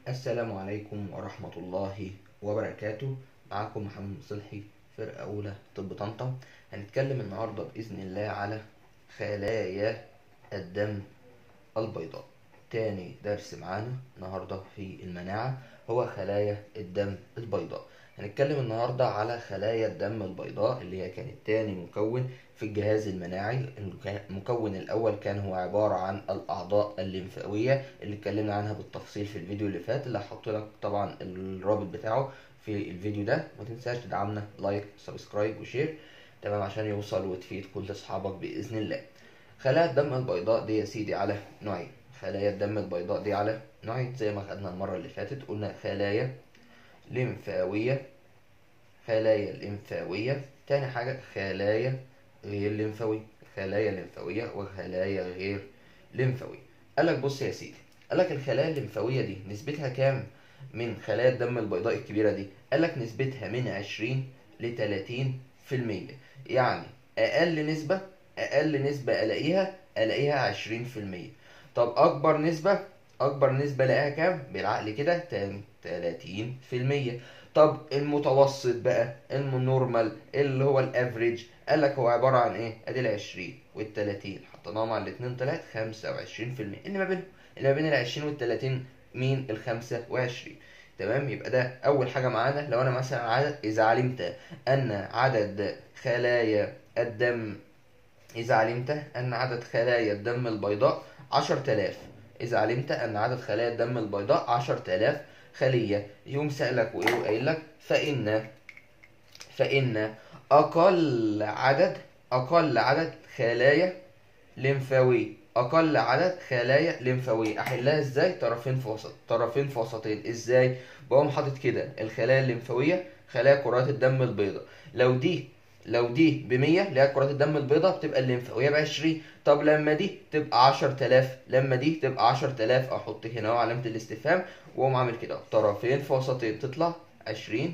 السلام عليكم ورحمة الله وبركاته معاكم محمد صلحي فرقة أولى طب طنطا هنتكلم النهاردة بإذن الله على خلايا الدم البيضاء تاني درس معانا النهاردة في المناعة هو خلايا الدم البيضاء هنتكلم النهاردة على خلايا الدم البيضاء اللي هي كانت تاني مكون في الجهاز المناعي المكون الأول كان هو عبارة عن الأعضاء الليمفاوية اللي اتكلمنا عنها بالتفصيل في الفيديو اللي فات اللي هحط لك طبعا الرابط بتاعه في الفيديو ده ما تنساش تدعمنا لايك سبسكرايب وشير تمام عشان يوصل وتفيد كل أصحابك بإذن الله خلايا الدم البيضاء دي يا سيدي على نوعين خلايا الدم البيضاء دي على نوعين زي ما خدنا المرة اللي فاتت قلنا خلايا ليمفاوية خلايا ليمفاوية تاني حاجة خلايا غير ليمفاوية خلايا ليمفاوية وخلايا غير ليمفاوية قالك بص يا سيدي قالك الخلايا الليمفاوية دي نسبتها كام من خلايا الدم البيضاء الكبيرة دي قالك نسبتها من عشرين لتلاتين في المية يعني أقل نسبة أقل نسبة ألاقيها ألاقيها عشرين في المية طب أكبر نسبة أكبر نسبة ألاقيها كام بالعقل كده تلاتين في المية طب المتوسط بقى النورمال اللي هو الافريج قال لك هو عباره عن ايه ادي ال 20 وال 30 حطيناهم على الاثنين طلعت 25% اللي ما بينهم اللي ما بين ال 20 وال 30 مين ال 25 تمام يبقى ده اول حاجه معانا لو انا مثلا عدد اذا علمت ان عدد خلايا الدم اذا علمت ان عدد خلايا الدم البيضاء 10000 اذا علمت ان عدد خلايا الدم البيضاء 10000 خلية يقوم سألك وإيه وقايل لك فإن فإن أقل عدد أقل عدد خلايا ليمفاوية أقل عدد خلايا ليمفاوية أحلها إزاي؟ طرفين في وسط طرفين في وسطين إزاي؟ بقوم حاطط كده الخلايا الليمفاوية خلايا كرات الدم البيضاء لو دي لو دي ب 100 اللي هي كرات الدم البيضاء بتبقى الليمفاويه ب 20 طب لما دي تبقى 10000 لما دي تبقى 10000 احط هنا اهو علامه الاستفهام واقوم عامل كده طرفين في وسطين تطلع 20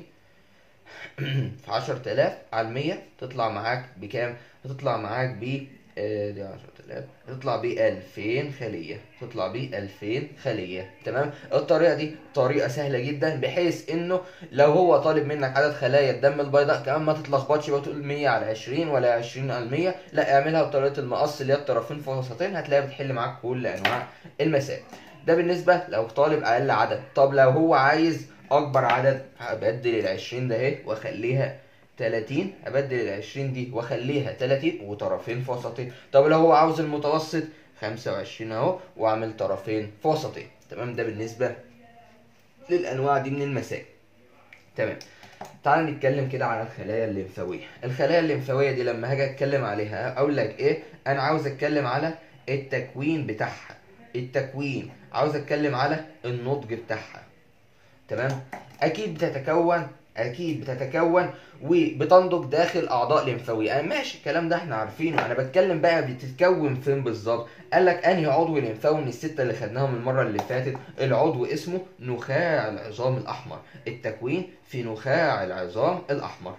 في 10000 على 100 تطلع معاك بكام؟ هتطلع معاك ب دي 10000 تطلع ب 2000 خليه تطلع ب 2000 خليه تمام الطريقه دي طريقه سهله جدا بحيث انه لو هو طالب منك عدد خلايا الدم البيضاء كمان ما تتلخبطش بقى تقول 100 على 20 ولا 20 على 100 لا اعملها بطريقه المقص اللي هي الطرفين في وسطين هتلاقيها بتحل معاك كل انواع المسائل ده بالنسبه لو طالب اقل عدد طب لو هو عايز اكبر عدد هبدل ال 20 ده اهي واخليها 30 ابدل ال 20 دي واخليها 30 وطرفين في وسطين طب لو هو عاوز المتوسط 25 اهو واعمل طرفين في وسطين تمام ده بالنسبه للانواع دي من المسائل تمام تعال نتكلم كده على الخلايا الليمفاويه الخلايا الليمفاويه دي لما هاجي اتكلم عليها اقول لك ايه انا عاوز اتكلم على التكوين بتاعها التكوين عاوز اتكلم على النضج بتاعها تمام اكيد بتتكون اكيد بتتكون وبتنضج داخل اعضاء ليمفاويه انا ماشي الكلام ده احنا عارفينه انا بتكلم بقى بتتكون فين بالظبط قال لك انهي عضو ليمفاوي من السته اللي خدناهم المره اللي فاتت العضو اسمه نخاع العظام الاحمر التكوين في نخاع العظام الاحمر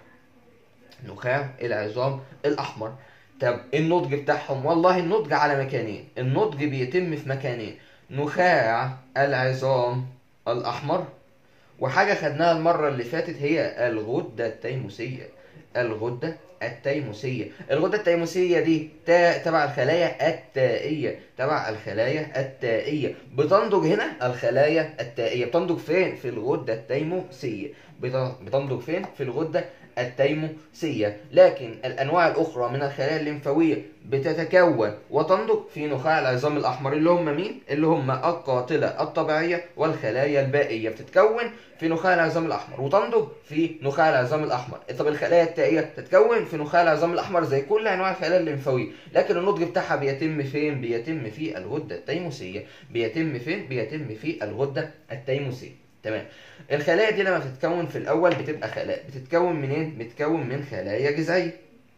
نخاع العظام الاحمر طب النضج بتاعهم والله النضج على مكانين النضج بيتم في مكانين نخاع العظام الاحمر وحاجة خدناها المرة اللي فاتت هي الغدة التيموسية الغدة التيموسية الغدة التيموسية دي تبع الخلايا التائية تبع الخلايا التائية بتنضج هنا الخلايا التائية بتنضج فين في الغدة التيموسية بتنضج فين في الغدة التيموسية لكن الأنواع الأخرى من الخلايا الليمفاوية بتتكون وتنضج في نخاع العظام الأحمر اللي هم مين؟ اللي هم القاتلة الطبيعية والخلايا البائية بتتكون في نخاع العظام الأحمر وتنضج في نخاع العظام الأحمر طب الخلايا التائية تتكون في نخاع العظام الأحمر زي كل أنواع الخلايا الليمفاوية لكن النضج بتاعها بيتم فين؟ بيتم في الغدة التيموسية بيتم فين؟ بيتم في الغدة التيموسية تمام الخلايا دي لما بتتكون في الاول بتبقى خلايا بتتكون منين بتتكون من خلايا جذعيه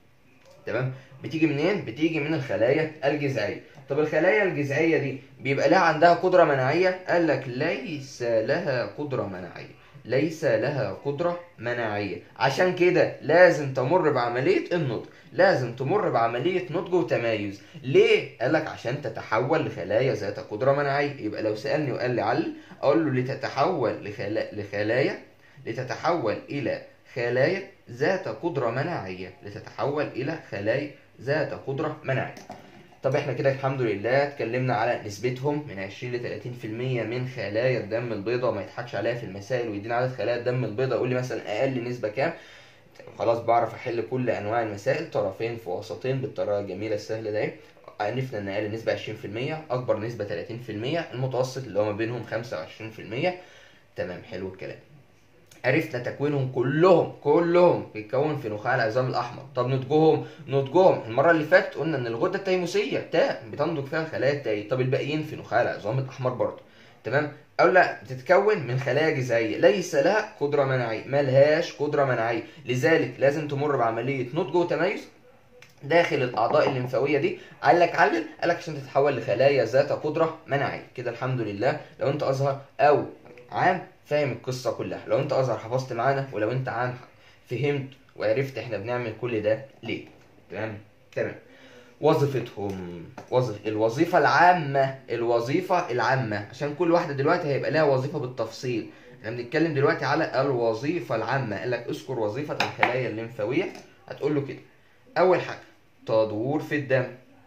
تمام بتيجي منين بتيجي من الخلايا الجذعيه طب الخلايا الجذعيه دي بيبقى لها عندها قدره مناعيه قال لك ليس لها قدره مناعيه ليس لها قدرة مناعية عشان كده لازم تمر بعملية النضج لازم تمر بعملية نضج وتمايز ليه؟ قالك عشان تتحول لخلايا ذات قدرة مناعية يبقى لو سألني وقال لي علل اقول له لتتحول لخلا... لخلايا لتتحول الى خلايا ذات قدرة مناعية لتتحول الى خلايا ذات قدرة مناعية طب احنا كده الحمد لله اتكلمنا على نسبتهم من 20 ل 30% من خلايا الدم البيضاء ما يضحكش عليها في المسائل ويدينا عدد خلايا الدم البيضاء يقول لي مثلا اقل نسبة كام خلاص بعرف احل كل انواع المسائل طرفين في وسطين بالطريقه الجميله السهله ده عرفنا ان اقل نسبه 20% اكبر نسبه 30% المتوسط اللي هو ما بينهم 25% تمام حلو الكلام عرفنا تكوينهم كلهم كلهم بيتكون في نخاع العظام الاحمر طب نضجهم نضجهم المره اللي فاتت قلنا ان الغده التيموسيه تاء بتنضج فيها الخلايا التاء طب الباقيين في نخاع العظام الاحمر برضه تمام او لا بتتكون من خلايا جذعيه ليس لها قدره مناعيه ملهاش قدره مناعيه لذلك لازم تمر بعمليه نضج وتميز داخل الاعضاء الليمفاويه دي قال لك علل قال لك عشان تتحول لخلايا ذات قدره مناعيه كده الحمد لله لو انت ازهر او عام فاهم القصه كلها لو انت ازهر حفظت معانا ولو انت عام فهمت وعرفت احنا بنعمل كل ده ليه تمام تمام وظيفتهم وظف... الوظيفة العامة الوظيفة العامة عشان كل واحدة دلوقتي هيبقى لها وظيفة بالتفصيل احنا بنتكلم دلوقتي على الوظيفة العامة قال لك اذكر وظيفة الخلايا الليمفاوية هتقول له كده أول حاجة تدور في الدم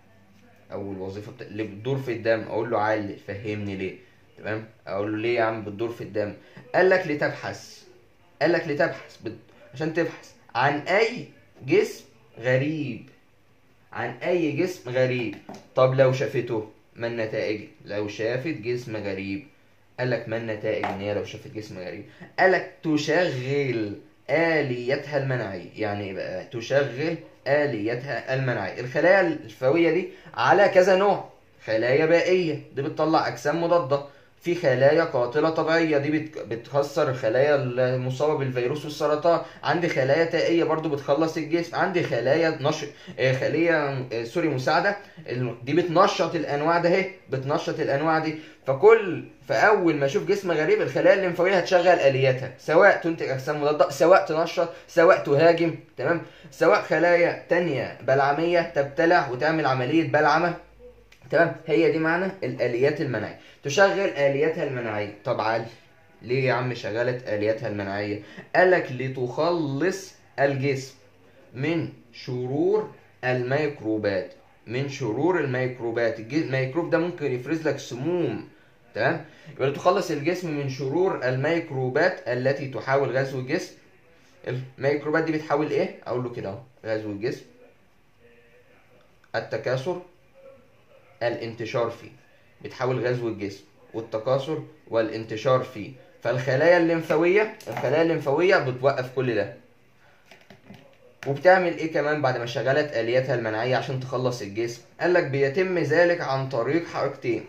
أول وظيفة بتا... اللي بتدور في الدم أقول له علل فهمني ليه تمام أقول له ليه يا عم بتدور في الدم قال لك لتبحث قال لك لتبحث بت... عشان تبحث عن أي جسم غريب عن اي جسم غريب طب لو شافته ما النتائج لو شافت جسم غريب قال لك ما النتائج ان هي لو شافت جسم غريب قال لك تشغل آليتها المناعية يعني ايه بقى تشغل آليتها المناعية الخلايا الفوية دي على كذا نوع خلايا بائية دي بتطلع أجسام مضادة في خلايا قاتلة طبيعية دي بت- بتخسر الخلايا المصابة بالفيروس والسرطان عندي خلايا تائية برضو بتخلص الجسم عندي خلايا نش... آه، خلية آه، سوري مساعدة ال- دي بتنشط الأنواع ده اهي بتنشط الأنواع دي فكل فأول ما أشوف جسم غريب الخلايا الليمفاوية هتشغل آلياتها سواء تنتج أجسام مضادة سواء تنشط سواء تهاجم تمام سواء خلايا تانية بلعمية تبتلع وتعمل عملية بلعمة تمام هي دي معنى الآليات المناعية تشغل آلياتها المناعية طب عالي ليه يا عم شغلت آلياتها المناعية قالك لتخلص الجسم من شرور الميكروبات من شرور الميكروبات الج- الميكروب ده ممكن يفرز لك سموم تمام يبقى لتخلص الجسم من شرور الميكروبات التي تحاول غزو الجسم الميكروبات دي بتحاول ايه اقول له كده اهو غزو الجسم التكاثر الانتشار فيه بتحاول غزو الجسم والتكاثر والانتشار فيه فالخلايا الليمفاوية الخلايا الليمفاوية بتوقف كل ده وبتعمل ايه كمان بعد ما شغلت آلياتها المناعية عشان تخلص الجسم قال لك بيتم ذلك عن طريق حركتين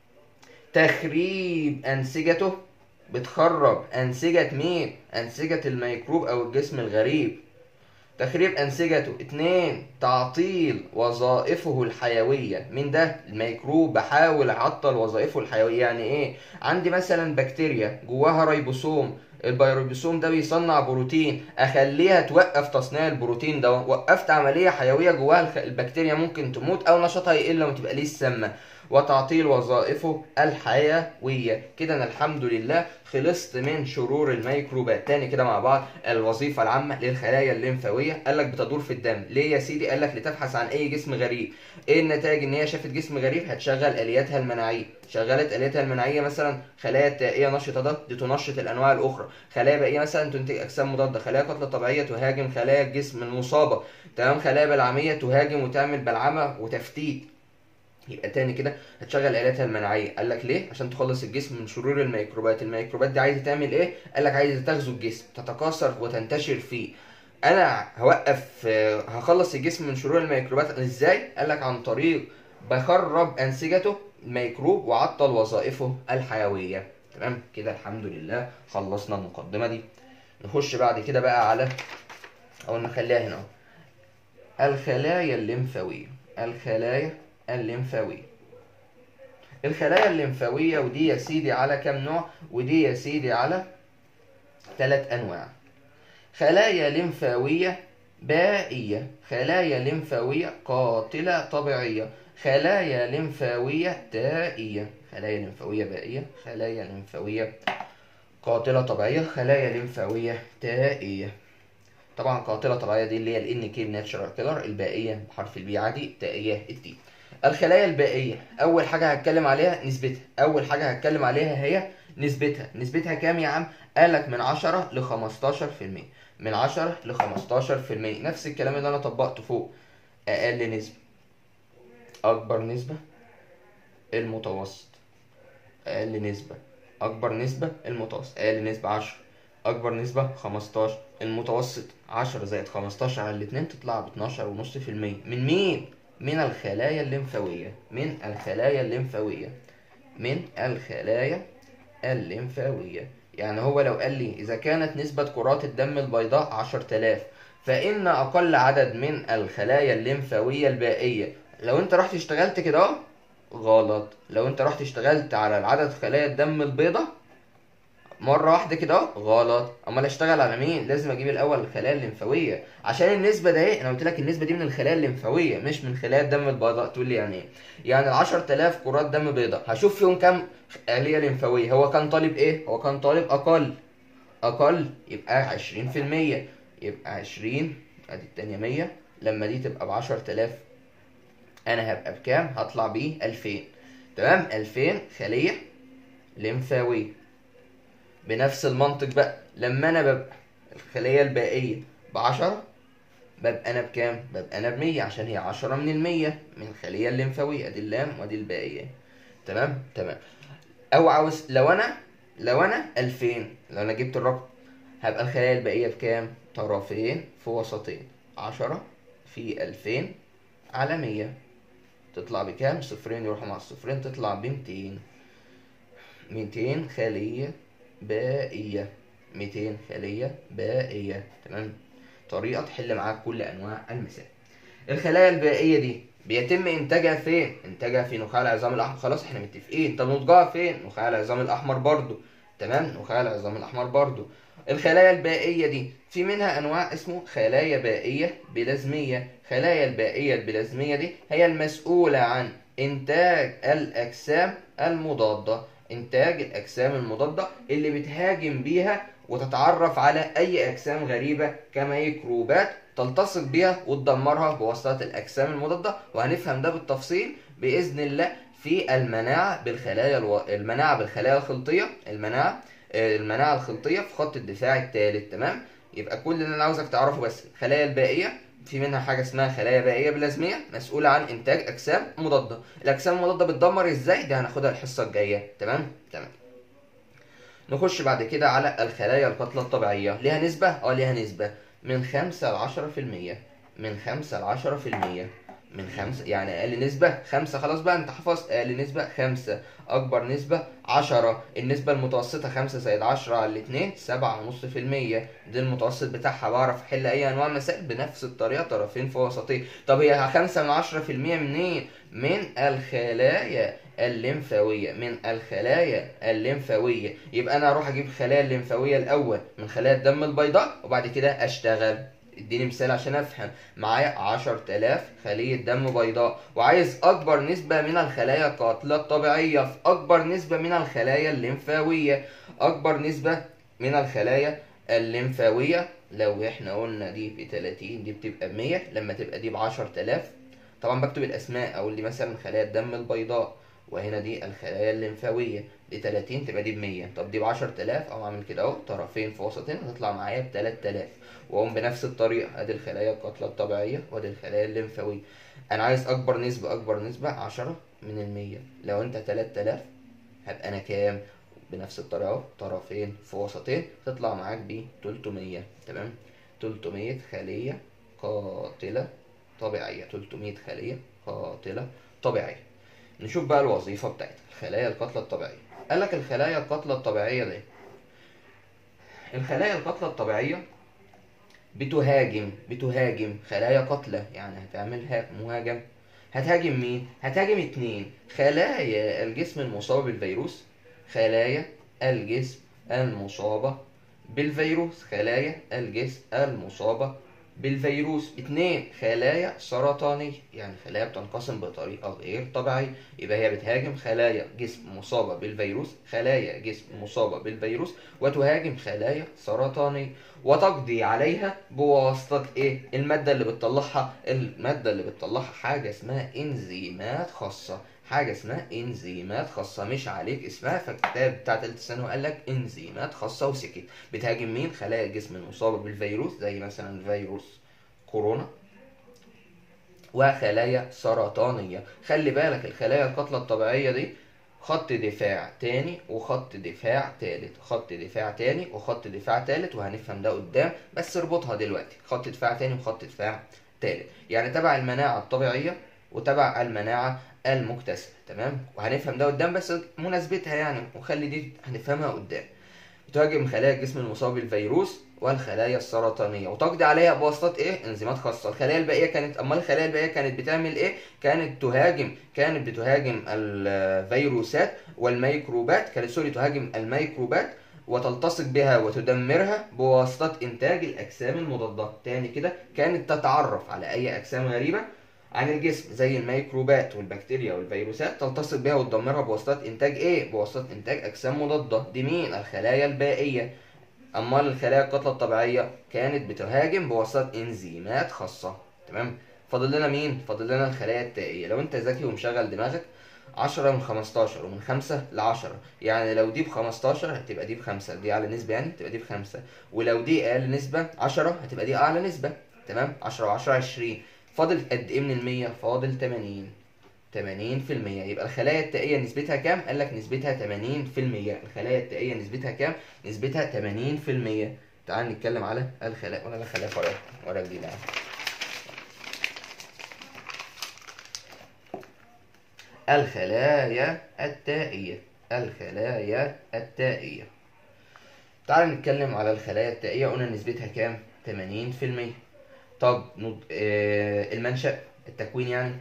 تخريب أنسجته بتخرب أنسجة مين؟ أنسجة الميكروب أو الجسم الغريب تخريب أنسجته اتنين تعطيل وظائفه الحيوية من ده الميكروب بحاول أعطل وظائفه الحيوية يعني إيه عندي مثلا بكتيريا جواها ريبوسوم البيروبيسوم ده بيصنع بروتين اخليها توقف تصنيع البروتين ده وقفت عمليه حيويه جواها الخ- البكتيريا ممكن تموت او نشاطها يقل وما تبقى ليه السامه وتعطيل وظائفه الحيويه كده انا الحمد لله خلصت من شرور الميكروبات تاني كده مع بعض الوظيفه العامه للخلايا الليمفاويه قال لك بتدور في الدم ليه يا سيدي قال لك لتبحث عن اي جسم غريب ايه النتائج ان هي شافت جسم غريب هتشغل الياتها المناعيه شغلت الياتها المناعيه مثلا خلايا تائيه نشطه ده دي تنشط الانواع الاخرى خلايا بائيه مثلا تنتج اجسام مضاده خلايا قاتله طبيعيه تهاجم خلايا الجسم المصابه تمام خلايا بلعميه تهاجم وتعمل بلعمه وتفتيت يبقى تاني كده هتشغل آلاتها المناعية قال لك ليه عشان تخلص الجسم من شرور الميكروبات الميكروبات دي عايزة تعمل ايه قال لك عايزة تغزو الجسم تتكاثر وتنتشر فيه انا هوقف آه، هخلص الجسم من شرور الميكروبات ازاي قال لك عن طريق بخرب انسجته الميكروب وعطل وظائفه الحيوية تمام كده الحمد لله خلصنا المقدمة دي نخش بعد كده بقى على او نخليها هنا أهو. الخلايا الليمفاوية الخلايا الليمفاوية الخلايا الليمفاوية ودي يا سيدي على كم نوع ودي يا سيدي على ثلاث أنواع خلايا ليمفاوية بائية خلايا ليمفاوية قاتلة طبيعية خلايا ليمفاوية تائية خلايا لمفاوية بائية خلايا لمفاوية قاتلة طبيعية خلايا لمفاوية تائية طبعا قاتلة طبيعية دي اللي هي ال NK ناتشرال كيلر البائية بحرف البي عادي التائية التي الخلايا البائية أول حاجة هتكلم عليها نسبتها أول حاجة هتكلم عليها هي نسبتها نسبتها كام يا عم؟ قالك من 10 ل 15% من 10 ل 15% نفس الكلام اللي أنا طبقته فوق أقل نسبة أكبر نسبة المتوسط أقل نسبة أكبر نسبة المتوسط أقل نسبة 10 أكبر نسبة 15 المتوسط 10 زائد 15 على الاتنين تطلع ب 12 ونص في المية من مين؟ من الخلايا الليمفاوية من الخلايا الليمفاوية من الخلايا الليمفاوية يعني هو لو قال لي إذا كانت نسبة كرات الدم البيضاء 10000 فإن أقل عدد من الخلايا الليمفاوية البائية لو أنت رحت اشتغلت كده أهو غلط لو أنت رحت اشتغلت على عدد خلايا الدم البيضاء مرة واحدة كده اهو غلط امال اشتغل على مين لازم اجيب الاول الخلايا الليمفاوية عشان النسبة ده ايه انا قلت لك النسبة دي من الخلايا الليمفاوية مش من خلايا الدم البيضاء تقول لي يعني ايه يعني ال 10000 كرات دم بيضاء هشوف فيهم كام خلية ليمفاوية هو كان طالب ايه هو كان طالب اقل اقل يبقى 20% يبقى 20 ادي التانية 100 لما دي تبقى ب 10000 انا هبقى بكام هطلع بيه 2000 تمام 2000 خلية ليمفاوية بنفس المنطق بقى لما انا ببقى الخلية البائية بعشرة ببقى انا بكام؟ ببقى انا بمية عشان هي عشرة من المية من الخلية الليمفاوية ادي اللام وادي البائية تمام؟ تمام او عاوز لو انا لو انا الفين لو انا جبت الرقم هبقى الخلايا البائية بكام؟ طرفين في وسطين عشرة في الفين على مية تطلع بكام؟ صفرين يروحوا مع الصفرين تطلع بمتين ميتين خلية بائية 200 خلية بائية تمام طريقة تحل معاك كل أنواع المثال الخلايا البائية دي بيتم إنتاجها فين؟ إنتاجها في نخاع العظام الأحمر خلاص إحنا متفقين طب نضجها فين؟ نخاع العظام الأحمر برضو تمام نخاع العظام الأحمر برضو الخلايا البائية دي في منها أنواع اسمه خلايا بائية بلازمية خلايا البائية البلازمية دي هي المسؤولة عن إنتاج الأجسام المضادة إنتاج الأجسام المضادة اللي بتهاجم بيها وتتعرف على أي أجسام غريبة كميكروبات تلتصق بيها وتدمرها بواسطة الأجسام المضادة وهنفهم ده بالتفصيل بإذن الله في المناعة بالخلايا الو... المناعة بالخلايا الخلطية المناعة المناعة الخلطية في خط الدفاع الثالث تمام يبقى كل اللي أنا عاوزك تعرفه بس الخلايا البائية في منها حاجه اسمها خلايا بائيه بلازميه مسؤوله عن انتاج اجسام مضاده الاجسام المضاده بتدمر ازاي دي هناخدها الحصه الجايه تمام تمام نخش بعد كده على الخلايا القاتله الطبيعيه ليها نسبه اه ليها نسبه من 5 ل 10% من 5 ل 10% من خمسة يعني أقل نسبة خمسة خلاص بقى أنت حفظت أقل نسبة خمسة أكبر نسبة عشرة النسبة المتوسطة خمسة زائد عشرة على الاتنين سبعة ونص في المية دي المتوسط بتاعها بعرف أحل أي أنواع مسائل بنفس الطريقة طرفين في وسطين طب هي خمسة من عشرة في المية منين؟ من الخلايا الليمفاوية من الخلايا الليمفاوية يبقى أنا أروح أجيب الخلايا الليمفاوية الأول من خلايا الدم البيضاء وبعد كده أشتغل اديني مثال عشان افهم معايا 10000 خلية دم بيضاء وعايز اكبر نسبة من الخلايا القاتلة الطبيعية في اكبر نسبة من الخلايا الليمفاوية اكبر نسبة من الخلايا الليمفاوية لو احنا قلنا دي ب 30 دي بتبقى ب 100 لما تبقى دي ب 10000 طبعا بكتب الاسماء اقول لي مثلا خلايا الدم البيضاء وهنا دي الخلايا الليمفاوية دي 30 تبقى دي ب 100 طب دي ب 10000 او اعمل كده اهو طرفين في وسطين هتطلع معايا ب 3000 واقوم بنفس الطريقة ادي الخلايا القاتلة الطبيعية وادي الخلايا الليمفاوية انا عايز اكبر نسبة اكبر نسبة 10 من المية لو انت 3000 هبقى انا كام بنفس الطريقة اهو طرفين في وسطين تطلع معاك ب 300 تمام 300 خلية قاتلة طبيعية 300 خلية قاتلة طبيعية نشوف بقى الوظيفة بتاعتها الخلايا القاتلة الطبيعية قال لك الخلايا القاتلة الطبيعية دي الخلايا القاتلة الطبيعية بتهاجم بتهاجم خلايا قاتلة يعني هتعمل مهاجم هتهاجم مين؟ هتهاجم اتنين خلايا الجسم المصابة بالفيروس خلايا الجسم المصابة بالفيروس خلايا الجسم المصابة بالفيروس اتنين خلايا سرطانية يعني خلايا بتنقسم بطريقة غير طبيعية يبقى هي بتهاجم خلايا جسم مصابة بالفيروس خلايا جسم مصابة بالفيروس وتهاجم خلايا سرطانية وتقضي عليها بواسطة ايه المادة اللي بتطلعها المادة اللي بتطلعها حاجة اسمها انزيمات خاصة حاجة اسمها انزيمات خاصة مش عليك اسمها فالكتاب بتاع تالتة ثانوي قال لك انزيمات خاصة وسكت بتهاجم مين خلايا الجسم المصابة بالفيروس زي مثلا فيروس كورونا وخلايا سرطانية خلي بالك الخلايا القاتلة الطبيعية دي خط دفاع تاني وخط دفاع تالت خط دفاع تاني وخط دفاع تالت وهنفهم ده قدام بس اربطها دلوقتي خط دفاع تاني وخط دفاع تالت يعني تبع المناعة الطبيعية وتبع المناعة المكتسبة تمام وهنفهم ده قدام بس مناسبتها يعني وخلي دي هنفهمها قدام بتهاجم خلايا الجسم المصاب بالفيروس والخلايا السرطانية وتقضي عليها بواسطة ايه انزيمات خاصة الخلايا الباقية كانت امال الخلايا الباقية كانت بتعمل ايه كانت تهاجم كانت بتهاجم الفيروسات والميكروبات كانت سوري تهاجم الميكروبات وتلتصق بها وتدمرها بواسطة إنتاج الأجسام المضادة تاني كده كانت تتعرف على أي أجسام غريبة عن الجسم زي الميكروبات والبكتيريا والفيروسات تلتصق بها وتدمرها بواسطة إنتاج إيه؟ بواسطة إنتاج أجسام مضادة دي مين؟ الخلايا البائية أمال الخلايا القاتلة الطبيعية كانت بتهاجم بواسطة إنزيمات خاصة تمام؟ فاضل لنا مين؟ فاضل لنا الخلايا التائية لو أنت ذكي ومشغل دماغك 10 من 15 ومن 5 ل 10 يعني لو دي ب 15 هتبقى دي بخمسة دي أعلى نسبة يعني تبقى دي بخمسة ولو دي أقل نسبة 10 هتبقى دي أعلى نسبة تمام 10 و10 20 فاضل قد ايه من المية؟ فاضل 80 80 في المية يبقى الخلايا التائية نسبتها كام؟ قال لك نسبتها 80 في المية الخلايا التائية نسبتها كام؟ نسبتها 80 في المية تعال نتكلم على الخلايا ولا الخلايا ورقة ورقة جديدة يعني. الخلايا التائية الخلايا التائية تعال نتكلم على الخلايا التائية قلنا نسبتها كام؟ 80 في المية طب نض... آه المنشأ التكوين يعني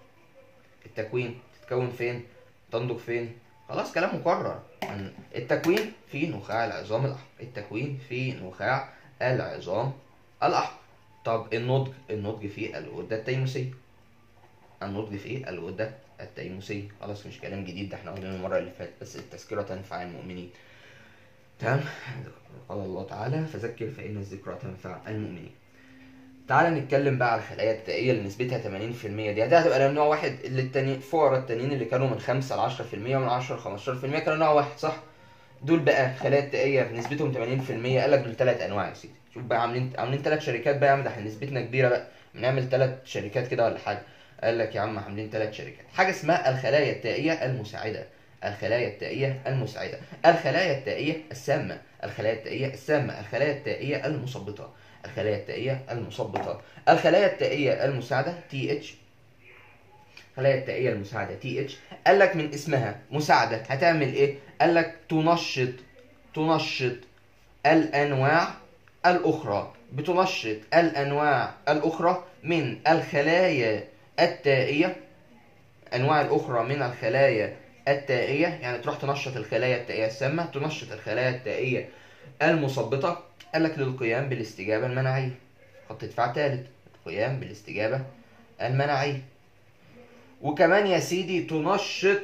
التكوين تتكون فين تنضج فين خلاص كلام مقرر التكوين في نخاع العظام الأحمر التكوين في نخاع العظام الأحمر طب النضج النضج في الغدة التيموسية النضج في الغدة التيموسية خلاص مش كلام جديد ده احنا قلنا المرة اللي فاتت بس التذكرة تنفع المؤمنين تمام قال الله تعالى فذكر فإن الذكرى تنفع المؤمنين تعال نتكلم بقى على الخلايا التائية اللي نسبتها 80% دي دي هتبقى نوع واحد اللي التاني الفقراء التانيين اللي كانوا من 5 ل 10% ومن 10 ل 15% كانوا نوع واحد صح؟ دول بقى الخلايا التائية نسبتهم 80% قال لك دول ثلاث انواع يا سيدي شوف بقى عاملين عاملين ثلاث شركات بقى يا عم ده احنا نسبتنا كبيرة بقى بنعمل ثلاث شركات كده ولا حاجة قال لك يا عم عاملين ثلاث شركات حاجة اسمها الخلايا التائية المساعدة الخلايا التائية المساعدة الخلايا التائية السامة الخلايا التائية السامة الخلايا التائية المثبطة الخلايا التائية المثبطة الخلايا التائية المساعدة تي اتش الخلايا التائية المساعدة تي اتش قال لك من اسمها مساعدة هتعمل ايه؟ قال لك تنشط تنشط الانواع الاخرى بتنشط الانواع الاخرى من الخلايا التائية انواع الاخرى من الخلايا التائية يعني تروح تنشط الخلايا التائية السامة تنشط الخلايا التائية المثبطة قال لك للقيام بالاستجابة المناعية خط دفاع ثالث القيام بالاستجابة المناعية وكمان يا سيدي تنشط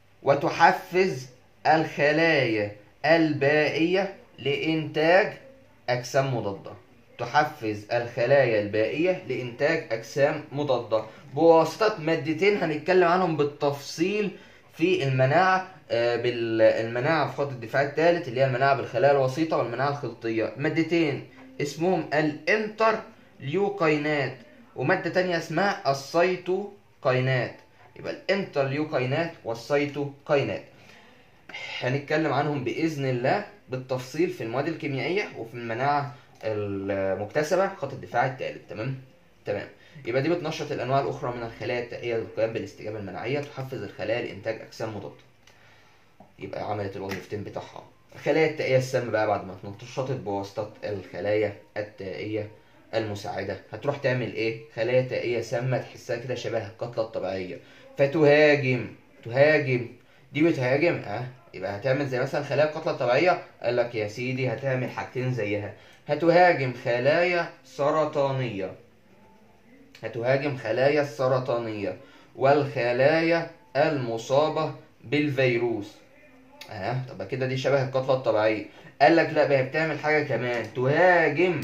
وتحفز الخلايا البائية لإنتاج أجسام مضادة تحفز الخلايا البائية لإنتاج أجسام مضادة بواسطة مادتين هنتكلم عنهم بالتفصيل في المناعة بالمناعة في خط الدفاع الثالث اللي هي المناعة بالخلايا الوسيطة والمناعة الخلطية مادتين اسمهم الانتر ليوكاينات ومادة تانية اسمها السيتوكاينات يبقى الانتر ليوكاينات والسيتوكاينات هنتكلم عنهم بإذن الله بالتفصيل في المواد الكيميائية وفي المناعة المكتسبة خط الدفاع الثالث تمام تمام يبقى دي بتنشط الانواع الاخرى من الخلايا التائيه للقيام بالاستجابه المناعيه تحفز الخلايا لانتاج اجسام مضاده يبقى عملت الوظيفتين بتاعها الخلايا التائيه السامه بقى بعد ما اتنشطت بواسطه الخلايا التائيه المساعده هتروح تعمل ايه خلايا تائيه سامه تحسها كده شبه الكتله الطبيعيه فتهاجم تهاجم دي بتهاجم اه يبقى هتعمل زي مثلا خلايا الكتله الطبيعيه قال لك يا سيدي هتعمل حاجتين زيها هتهاجم خلايا سرطانيه هتهاجم خلايا السرطانيه والخلايا المصابه بالفيروس اه طب كده دي شبه الكتله الطبيعيه قال لك لا بقى بتعمل حاجه كمان تهاجم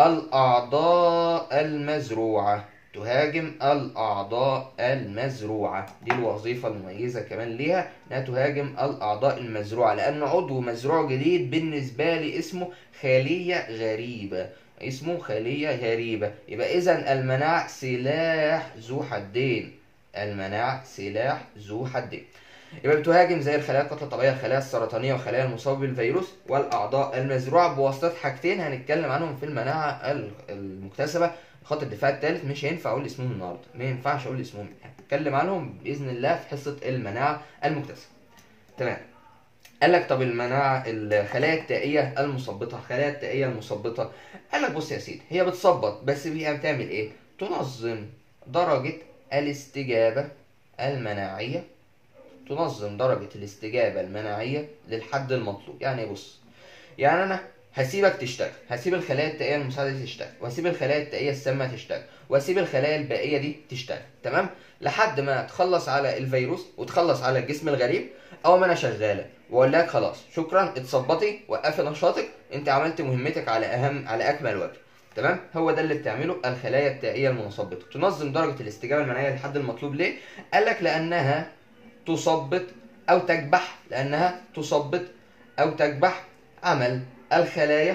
الاعضاء المزروعه تهاجم الأعضاء المزروعة دي الوظيفة المميزة كمان ليها إنها تهاجم الأعضاء المزروعة لأن عضو مزروع جديد بالنسبة لي اسمه خلية غريبة اسمه خلية غريبة يبقى إذا المناعة سلاح ذو حدين المناعة سلاح ذو حدين يبقى بتهاجم زي الخلايا الكتله الطبيعيه الخلايا السرطانيه والخلايا المصابه بالفيروس والاعضاء المزروعه بواسطه حاجتين هنتكلم عنهم في المناعه المكتسبه خط الدفاع الثالث مش هينفع اقول اسمهم النهارده ما ينفعش اقول اسمهم هنتكلم عنهم باذن الله في حصه المناعه المكتسبه تمام قال لك طب المناعه الخلايا التائيه المثبطه الخلايا التائيه المثبطه قال لك بص يا سيدي هي بتثبط بس هي بتعمل ايه تنظم درجه الاستجابه المناعيه تنظم درجه الاستجابه المناعيه للحد المطلوب يعني بص يعني انا هسيبك تشتغل هسيب الخلايا التائيه المساعده دي تشتغل وهسيب الخلايا التائيه السامه تشتغل وهسيب الخلايا الباقيه دي تشتغل تمام لحد ما تخلص على الفيروس وتخلص على الجسم الغريب او ما انا شغاله واقول لك خلاص شكرا اتظبطي وقفي نشاطك انت عملت مهمتك على اهم على اكمل وجه تمام هو ده اللي بتعمله الخلايا التائيه المثبطه تنظم درجه الاستجابه المناعيه للحد المطلوب ليه قال لك لانها تثبط او تكبح لانها تثبط او تكبح عمل الخلايا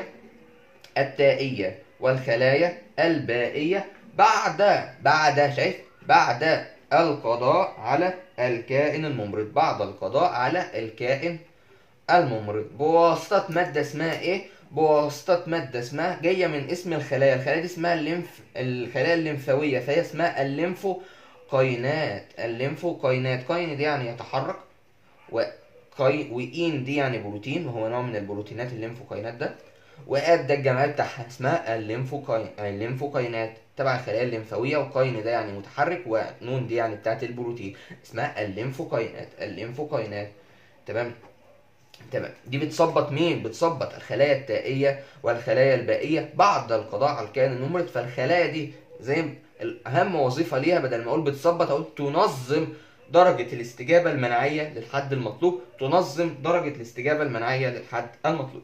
التائية والخلايا البائية بعد بعد شايف بعد القضاء على الكائن الممرض بعد القضاء على الكائن الممرض بواسطة مادة اسمها ايه؟ بواسطة مادة اسمها جاية من اسم الخلايا الخلايا دي اسمها الليمف الخلايا الليمفاوية فهي اسمها الليمفوكاينات الليمفوكاينات كاين دي يعني يتحرك و كاي وإين دي يعني بروتين وهو نوع من البروتينات الليمفوكاينات ده وآد ده الجمال بتاعها اسمها الليمفوكاين الليمفوكاينات تبع الخلايا الليمفاوية وكاين ده يعني متحرك ونون دي يعني بتاعت البروتين اسمها الليمفوكاينات الليمفوكاينات تمام تمام دي بتثبط مين بتثبط الخلايا التائية والخلايا البائية بعد القضاء على الكائن الممرض فالخلايا دي زي اهم وظيفة ليها بدل ما اقول بتثبط اقول تنظم درجة الاستجابة المناعية للحد المطلوب تنظم درجة الاستجابة المناعية للحد المطلوب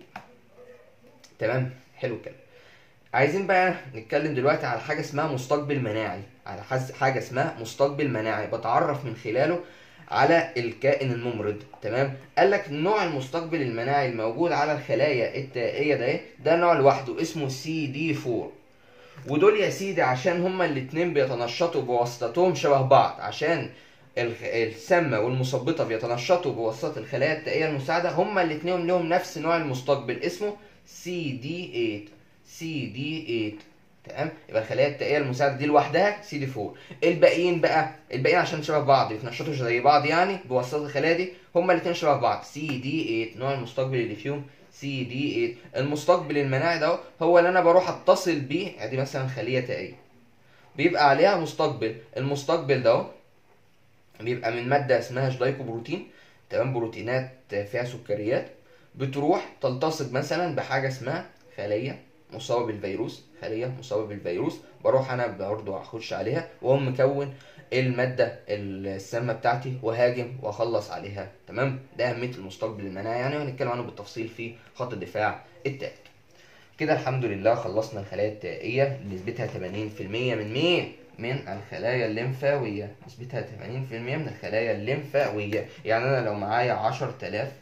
تمام حلو الكلام عايزين بقى نتكلم دلوقتي على حاجة اسمها مستقبل مناعي على حاجة اسمها مستقبل مناعي بتعرف من خلاله على الكائن الممرض تمام قال لك نوع المستقبل المناعي الموجود على الخلايا التائية ده ده نوع لوحده اسمه سي دي 4 ودول يا سيدي عشان هما الاتنين بيتنشطوا بواسطتهم شبه بعض عشان السامه والمثبطه بيتنشطوا بواسطه الخلايا التائيه المساعده هما الاثنين لهم نفس نوع المستقبل اسمه سي دي 8 سي دي 8 تمام يبقى الخلايا التائيه المساعده دي لوحدها سي دي 4 الباقيين بقى الباقيين عشان شبه بعض بيتنشطوا زي بعض يعني بواسطه الخلايا دي هما الاثنين شبه بعض سي دي 8 نوع المستقبل اللي فيهم سي دي 8 المستقبل المناعي ده هو اللي انا بروح اتصل بيه ادي مثلا خليه تائيه بيبقى عليها مستقبل المستقبل ده بيبقى من ماده اسمها جلايكوبروتين تمام بروتينات فيها سكريات بتروح تلتصق مثلا بحاجه اسمها خليه مصابه بالفيروس خليه مصابه بالفيروس بروح انا برضه اخش عليها واقوم مكون الماده السامه بتاعتي وهاجم واخلص عليها تمام ده اهميه المستقبل المناعي يعني وهنتكلم عنه بالتفصيل في خط الدفاع التالي كده الحمد لله خلصنا الخلايا التائيه نسبتها 80% من مين من الخلايا الليمفاوية نسبتها 80% من الخلايا الليمفاوية يعني أنا لو معايا 10000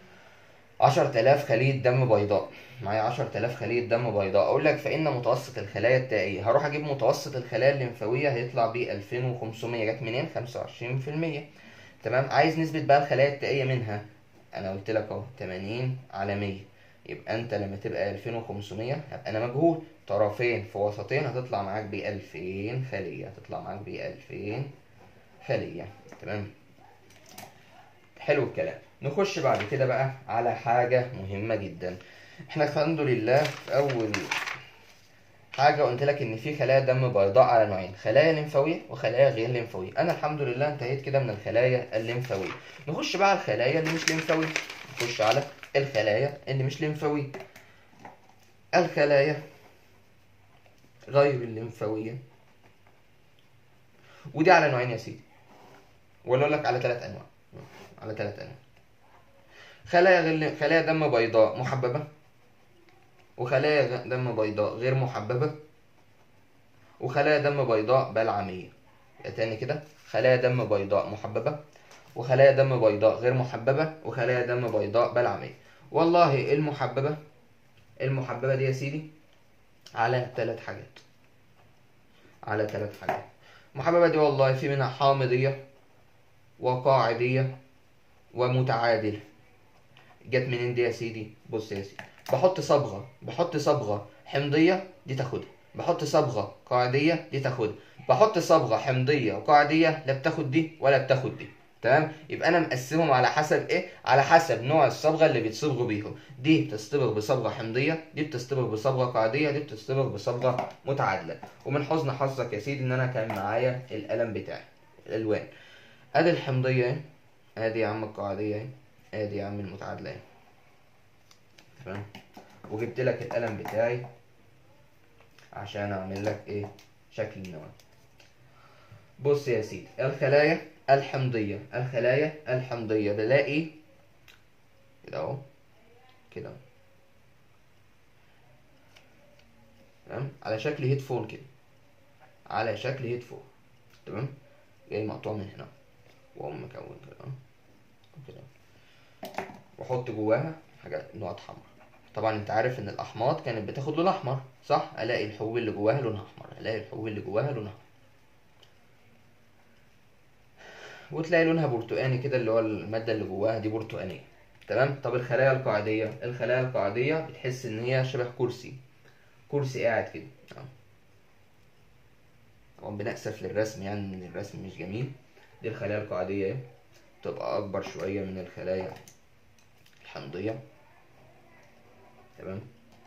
10000 خلية دم بيضاء معايا 10000 خلية دم بيضاء أقول لك فإن متوسط الخلايا التائية هروح أجيب متوسط الخلايا الليمفاوية هيطلع ب 2500 جت منين 25% تمام عايز نسبة بقى الخلايا التائية منها أنا قلت لك أهو 80 على 100 يبقى أنت لما تبقى 2500 هبقى أنا مجهول طرفين في وسطين هتطلع معاك ب 2000 خلية هتطلع معاك ب 2000 خلية تمام حلو الكلام نخش بعد كده بقى على حاجة مهمة جدا احنا الحمد لله في أول حاجة قلت لك إن في خلايا دم بيضاء على نوعين خلايا لمفاوية وخلايا غير لمفاوية أنا الحمد لله انتهيت كده من الخلايا الليمفاوية نخش بقى على الخلايا اللي مش لمفاوية نخش على الخلايا اللي مش لمفاوية الخلايا غير الليمفاوية ودي على نوعين يا سيدي ولا اقول لك على ثلاث انواع على ثلاث انواع خلايا غير خلايا دم بيضاء محببة وخلايا دم بيضاء غير محببة وخلايا دم بيضاء بلعمية يبقى تاني كده خلايا دم بيضاء محببة وخلايا دم بيضاء غير محببة وخلايا دم بيضاء بلعمية والله المحببة المحببة دي يا سيدي على ثلاث حاجات على ثلاث حاجات المحببة دي والله في منها حامضية وقاعدية ومتعادلة جت منين دي يا سيدي بص يا سيدي بحط صبغة بحط صبغة حمضية دي تاخدها بحط صبغة قاعدية دي تاخدها بحط صبغة حمضية وقاعدية لا بتاخد دي ولا بتاخد دي تمام يبقى انا مقسمهم على حسب ايه على حسب نوع الصبغه اللي بيتصبغوا بيهم دي بتصطبغ بصبغه حمضيه دي بتصطبغ بصبغه قاعديه دي بتصطبغ بصبغه متعادله ومن حسن حظك يا سيدي ان انا كان معايا القلم بتاعي الالوان ادي الحمضيه اهي ادي يا عم القاعديه اهي ادي يا عم المتعادله اهي تمام وجبت لك القلم بتاعي عشان اعمل لك ايه شكل النواه بص يا سيدي الخلايا الحمضية الخلايا الحمضية بلاقي كده اهو كده اهو تمام على شكل هيدفون كده على شكل هيدفون تمام جاي مقطوع من هنا واقوم مكون كده اهو كده واحط جواها حاجات نقط حمراء طبعا انت عارف ان الاحماض كانت بتاخد لون احمر صح الاقي الحبوب اللي جواها لونها احمر الاقي الحبوب اللي جواها لونها احمر وتلاقي لونها برتقاني كده اللي هو المادة اللي جواها دي برتقانية تمام طب الخلايا القاعدية الخلايا القاعدية بتحس ان هي شبه كرسي كرسي قاعد كده طبعا بنأسف للرسم يعني ان الرسم مش جميل دي الخلايا القاعدية اهي تبقى اكبر شوية من الخلايا الحمضية تمام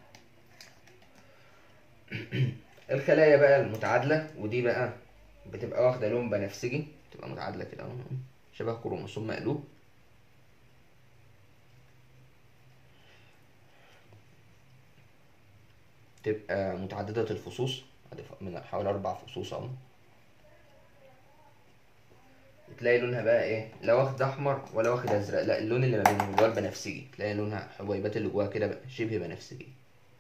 الخلايا بقى المتعادلة ودي بقى بتبقى واخدة لون بنفسجي تبقى متعادلة كده اهو شبه كروموسوم مقلوب تبقى متعددة الفصوص من حوالي أربع فصوص أهو تلاقي لونها بقى ايه لا واخد احمر ولا واخد ازرق لا اللون اللي ما بينهم اللي هو البنفسجي تلاقي لونها حبيبات اللي جواها كده شبه بنفسجي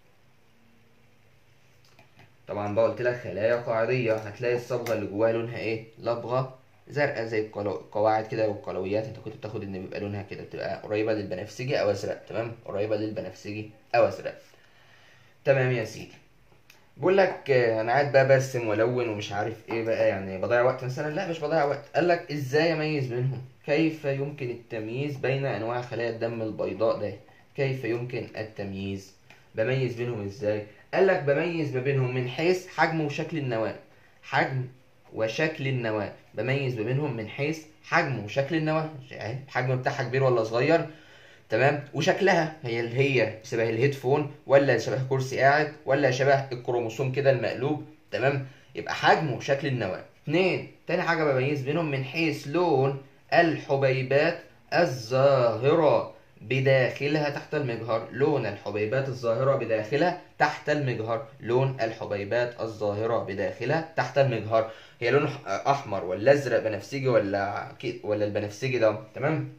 طبعا بقى قلت لك خلايا قاعديه هتلاقي الصبغه اللي جواها لونها ايه لبغه زرقاء زي القواعد كده والقلويات انت كنت بتاخد ان بيبقى لونها كده بتبقى قريبه للبنفسجي او ازرق تمام قريبه للبنفسجي او ازرق تمام يا سيدي بقول لك انا قاعد بقى برسم والون ومش عارف ايه بقى يعني بضيع وقت مثلا لا مش بضيع وقت قال لك ازاي اميز بينهم كيف يمكن التمييز بين انواع خلايا الدم البيضاء ده كيف يمكن التمييز بميز بينهم ازاي قال لك بميز ما بينهم من حيث حجم وشكل النواه حجم وشكل النواه بميز ما بينهم من حيث حجم وشكل النواه يعني الحجم بتاعها كبير ولا صغير تمام وشكلها هي اللي هي شبه الهيدفون ولا شبه كرسي قاعد ولا شبه الكروموسوم كده المقلوب تمام يبقى حجم وشكل النواه اتنين تاني حاجه بميز بينهم من حيث لون الحبيبات الظاهره بداخلها تحت المجهر لون الحبيبات الظاهرة بداخلها تحت المجهر لون الحبيبات الظاهرة بداخلها تحت المجهر هي لون أحمر ولا أزرق بنفسجي ولا ولا البنفسجي ده تمام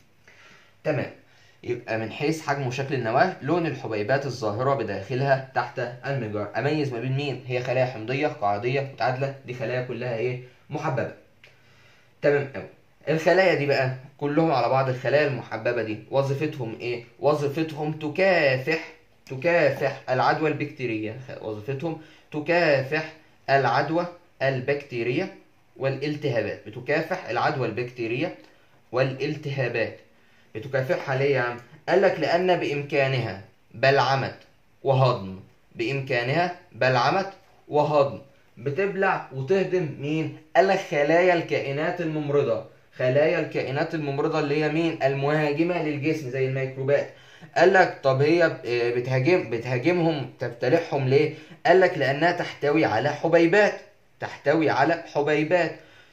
تمام يبقى من حيث حجم وشكل النواة لون الحبيبات الظاهرة بداخلها تحت المجهر أميز ما بين مين هي خلايا حمضية قاعدية متعادلة دي خلايا كلها إيه محببة تمام أوي الخلايا دي بقى كلهم على بعض الخلايا المحببة دي وظيفتهم ايه؟ وظيفتهم تكافح تكافح العدوى البكتيرية وظيفتهم تكافح العدوى البكتيرية والالتهابات بتكافح العدوى البكتيرية والالتهابات بتكافحها ليه يا عم؟ قال لك لأن بإمكانها بلعمة وهضم بإمكانها بلعمة وهضم بتبلع وتهضم مين؟ قال لك خلايا الكائنات الممرضة خلايا الكائنات الممرضة اللي هي مين؟ المهاجمة للجسم زي الميكروبات. قال لك طب هي بتهاجم بتهاجمهم تبتلعهم ليه؟ قال لك لأنها تحتوي على حبيبات. تحتوي على حبيبات.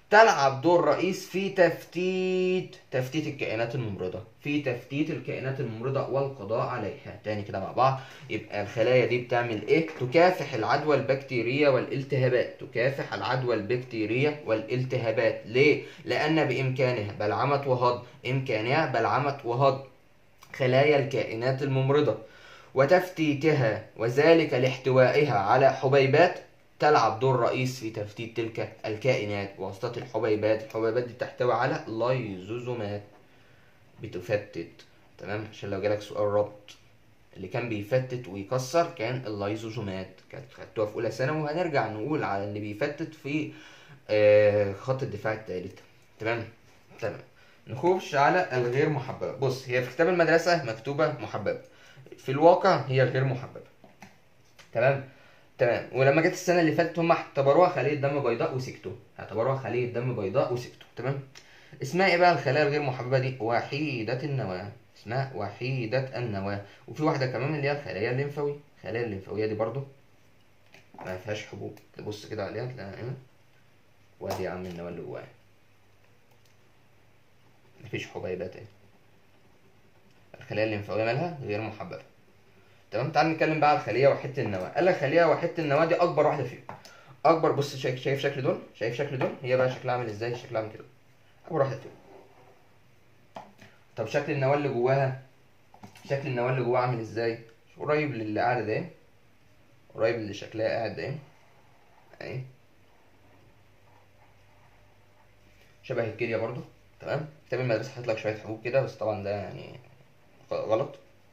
تلعب دور رئيس في تفتيت تفتيت الكائنات الممرضة في تفتيت الكائنات الممرضة والقضاء عليها تاني كده مع بعض يبقى الخلايا دي بتعمل ايه تكافح العدوى البكتيرية والالتهابات تكافح العدوى البكتيرية والالتهابات ليه لأن بإمكانها بلعمة وهضم إمكانها بلعمة وهضم خلايا الكائنات الممرضة وتفتيتها وذلك لاحتوائها على حبيبات تلعب دور رئيس في تفتيت تلك الكائنات بواسطة الحبيبات الحبيبات دي بتحتوي على لايزوزومات بتفتت تمام عشان لو جالك سؤال ربط اللي كان بيفتت ويكسر كان اللايزوزومات كانت خدتوها في اولى ثانوي وهنرجع نقول على اللي بيفتت في آه خط الدفاع الثالث تمام تمام نخش على الغير محببة بص هي في كتاب المدرسة مكتوبة محببة في الواقع هي غير محببة تمام تمام ولما جت السنه اللي فاتت هم اعتبروها خليه دم بيضاء وسكتوا اعتبروها خليه دم بيضاء وسكتوا تمام اسمها ايه بقى الخلايا الغير محببه دي وحيده النواه اسمها وحيده النواه وفي واحده كمان اللي هي الخلايا الليمفاويه الخلايا الليمفاويه دي برضو ما فيهاش حبوب تبص كده عليها تلاقيها ايه وادي يا عم النواه اللي جواها مفيش حبيبات ايه الخلايا الليمفاويه مالها غير محببه تمام تعال نتكلم بقى على الخليه وحده النواه قال لك خليه وحده النواه دي اكبر واحده فيهم اكبر بص شايف شايف شكل دول شايف شكل دول هي بقى شكلها عامل ازاي شكلها عامل كده اكبر واحده فيهم طب شكل النواه اللي جواها شكل النواه اللي جواها عامل ازاي قريب للي قاعده ده قريب للي شكلها قاعد ده اهي شبه الكليه برضو تمام كتاب المدرسه حاطط لك شويه حبوب كده بس طبعا ده يعني غلط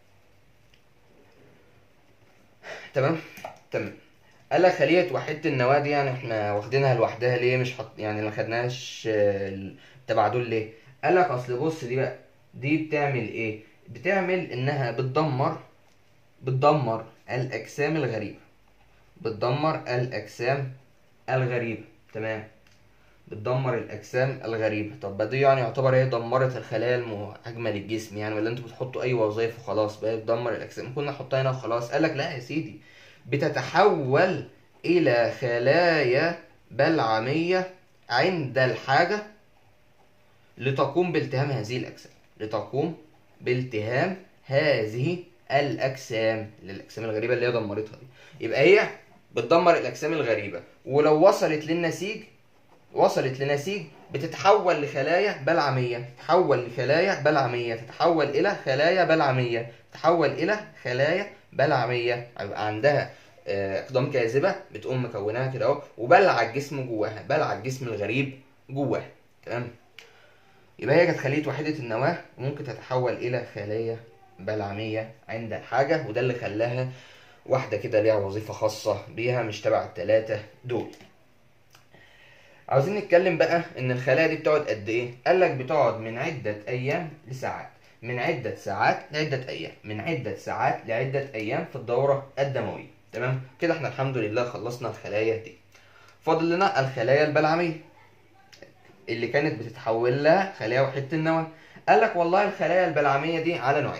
تمام تمام قال لك خلية وحدة النواة دي يعني احنا واخدينها لوحدها ليه مش حط يعني ما خدناش تبع دول ليه قال لك اصل بص دي بقى دي بتعمل ايه بتعمل انها بتدمر بتدمر الاجسام الغريبة بتدمر الاجسام الغريبة تمام بتدمر الاجسام الغريبه طب دي يعني يعتبر هي دمرت الخلايا المهاجمه للجسم يعني ولا انتوا بتحطوا اي وظائف وخلاص بقى بتدمر الاجسام كنا نحطها هنا وخلاص قال لك لا يا سيدي بتتحول الى خلايا بلعميه عند الحاجه لتقوم بالتهام هذه الاجسام لتقوم بالتهام هذه الاجسام الاجسام الغريبه اللي هي دمرتها دي يبقى هي بتدمر الاجسام الغريبه ولو وصلت للنسيج وصلت لنسيج بتتحول لخلايا بلعمية تتحول لخلايا بلعمية تتحول إلى خلايا بلعمية تتحول إلى خلايا بلعمية يبقى عندها أقدام كاذبة بتقوم مكوناها كده أهو وبلع الجسم جواها بلع الجسم الغريب جواها تمام يبقى هي كانت خلية وحيدة النواة وممكن تتحول إلى خلايا بلعمية عند الحاجة وده اللي خلاها واحدة كده ليها وظيفة خاصة بيها مش تبع التلاتة دول عاوزين نتكلم بقى ان الخلايا دي بتقعد قد ايه قال لك بتقعد من عده ايام لساعات من عده ساعات لعده ايام من عده ساعات لعده ايام في الدوره الدمويه تمام كده احنا الحمد لله خلصنا الخلايا دي فاضل لنا الخلايا البلعميه اللي كانت بتتحول لها خلايا وحده النواه قال لك والله الخلايا البلعميه دي على نوعين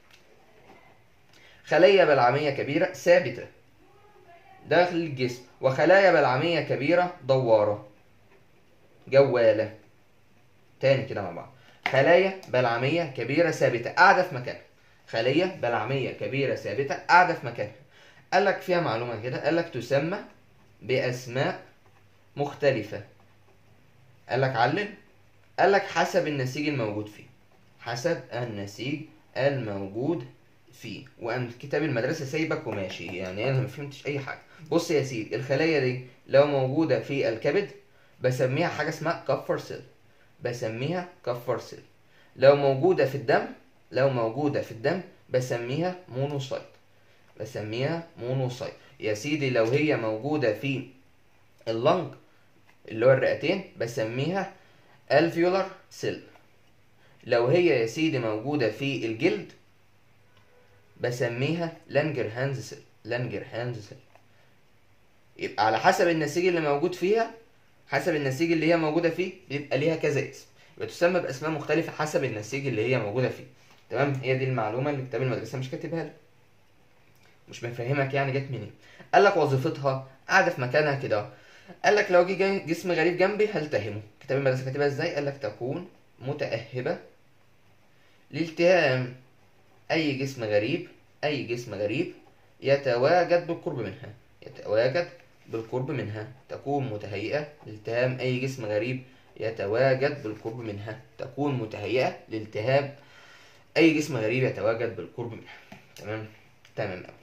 خليه بلعميه كبيره ثابته داخل الجسم وخلايا بلعميه كبيره دواره جوالة تاني كده مع بعض خلايا بلعمية كبيرة ثابتة قاعدة في مكانها خلية بلعمية كبيرة ثابتة قاعدة في مكانها قال لك فيها معلومة كده قال لك تسمى بأسماء مختلفة قال لك علل قال لك حسب النسيج الموجود فيه حسب النسيج الموجود فيه وأن كتاب المدرسة سايبك وماشي يعني أنا ما فهمتش أي حاجة بص يا سيدي الخلايا دي لو موجودة في الكبد بسميها حاجة اسمها كفر سيل بسميها كفر سيل لو موجودة في الدم لو موجودة في الدم بسميها مونوسايت بسميها مونوسايت يا سيدي لو هي موجودة في اللنج اللي هو الرئتين بسميها الفيولار سيل لو هي يا سيدي موجودة في الجلد بسميها لانجر هانز سيل لانجر هانز سيل يبقى على حسب النسيج اللي موجود فيها حسب النسيج اللي هي موجوده فيه بيبقى ليها كذا اسم يبقى تسمى باسماء مختلفه حسب النسيج اللي هي موجوده فيه تمام هي دي المعلومه اللي كتاب المدرسه مش كاتبها لك مش مفهمك يعني جت منين قال لك وظيفتها قاعده في مكانها كده قال لك لو جه جسم غريب جنبي هلتهمه كتاب المدرسة كاتبها ازاي قال لك تكون متأهبة لالتهام أي جسم غريب أي جسم غريب يتواجد بالقرب منها يتواجد بالقرب منها تكون متهيئة لالتهام أي جسم غريب يتواجد بالقرب منها تكون متهيئة لالتهام أي جسم غريب يتواجد بالقرب منها تمام تمام أوي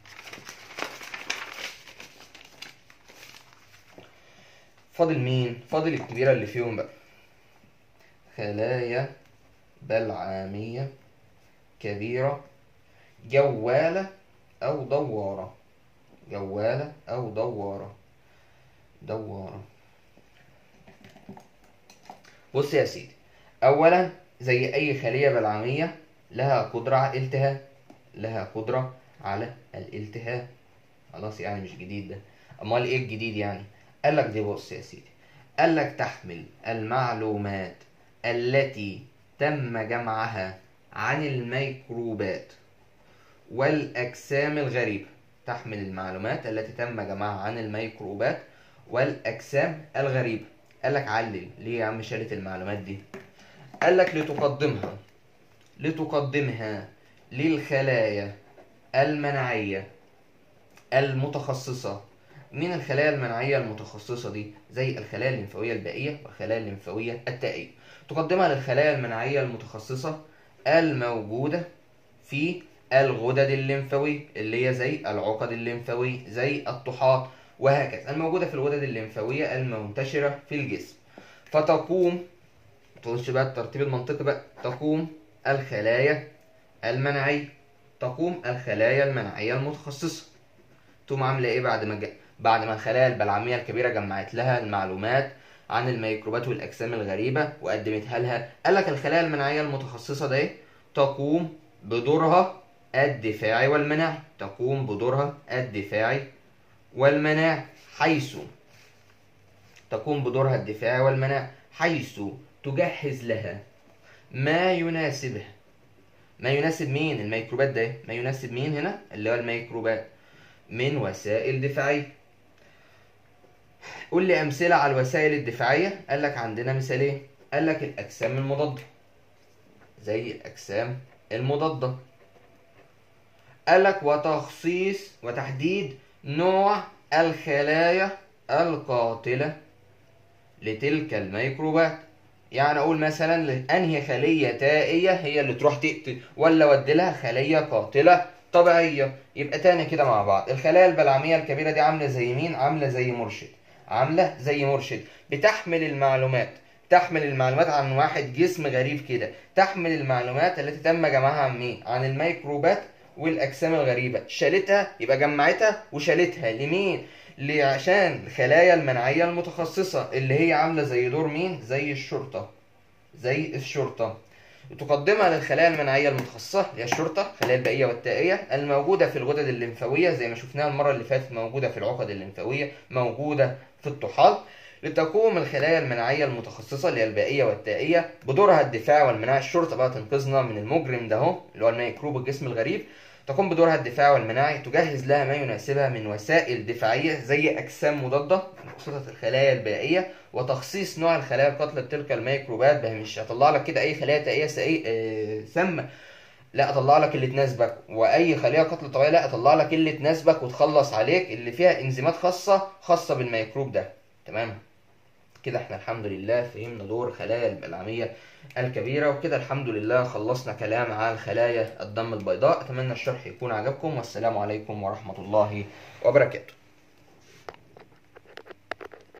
فاضل مين؟ فاضل الكبيرة اللي فيهم بقى خلايا بلعامية كبيرة جوالة أو دوارة جوالة أو دوارة دوارة بص يا سيدي أولا زي أي خلية بلعامية لها قدرة على الالتهاب لها قدرة على الالتهاب خلاص يعني مش جديد ده أمال إيه الجديد يعني قال لك دي بص يا سيدي قال لك تحمل المعلومات التي تم جمعها عن الميكروبات والأجسام الغريبة تحمل المعلومات التي تم جمعها عن الميكروبات والأجسام الغريبة قال لك علل ليه يا عم شالت المعلومات دي قال لك لتقدمها لتقدمها للخلايا المناعية المتخصصة من الخلايا المناعية المتخصصة دي زي الخلايا الليمفاوية البائية والخلايا الليمفاوية التائية تقدمها للخلايا المناعية المتخصصة الموجودة في الغدد الليمفاوية اللي هي زي العقد الليمفاوية زي الطحال وهكذا الموجودة في الغدد الليمفاوية المنتشرة في الجسم فتقوم تخش بقى الترتيب المنطقي بقى تقوم الخلايا المناعية تقوم الخلايا المناعية المتخصصة تقوم عاملة ايه بعد ما جا... بعد ما الخلايا البلعمية الكبيرة جمعت لها المعلومات عن الميكروبات والأجسام الغريبة وقدمتها لها قال لك الخلايا المناعية المتخصصة دي تقوم بدورها الدفاعي والمناعي تقوم بدورها الدفاعي والمناعي حيث تقوم بدورها الدفاعي والمناعي حيث تجهز لها ما يناسبها ما يناسب مين الميكروبات ده ما يناسب مين هنا اللي هو الميكروبات من وسائل دفاعية قول لي أمثلة على الوسائل الدفاعية قال لك عندنا مثالين قال لك الأجسام المضادة زي الأجسام المضادة قال لك وتخصيص وتحديد نوع الخلايا القاتلة لتلك الميكروبات يعني اقول مثلا انهي خليه تائيه هي اللي تروح تقتل ولا اودي لها خليه قاتله طبيعيه يبقى تاني كده مع بعض الخلايا البلعميه الكبيره دي عامله زي مين عامله زي مرشد عامله زي مرشد بتحمل المعلومات تحمل المعلومات عن واحد جسم غريب كده تحمل المعلومات التي تم جمعها عن مين عن الميكروبات والاجسام الغريبه شالتها يبقى جمعتها وشالتها لمين عشان الخلايا المناعية المتخصصة اللي هي عاملة زي دور مين؟ زي الشرطة زي الشرطة تقدمها للخلايا المناعية المتخصصة اللي هي الشرطة الخلايا البائية والتائية الموجودة في الغدد الليمفاوية زي ما شفناها المرة اللي فاتت موجودة في العقد الليمفاوية موجودة في الطحال لتقوم الخلايا المناعية المتخصصة اللي هي البائية والتائية بدورها الدفاعي والمناعي الشرطة بقى تنقذنا من المجرم ده اهو اللي هو الميكروب الجسم الغريب تقوم بدورها الدفاعي والمناعي تجهز لها ما يناسبها من وسائل دفاعية زي أجسام مضادة خصوصا الخلايا البائية وتخصيص نوع الخلايا القاتلة تلك الميكروبات بها مش هطلع لك كده أي خلايا تائية سامة لا اطلع لك اللي تناسبك واي خليه قتل طبيعي لا اطلع لك اللي تناسبك وتخلص عليك اللي فيها انزيمات خاصه خاصه بالميكروب ده تمام كده احنا الحمد لله فهمنا دور خلايا البلعمية الكبيرة وكده الحمد لله خلصنا كلام عن خلايا الدم البيضاء أتمنى الشرح يكون عجبكم والسلام عليكم ورحمة الله وبركاته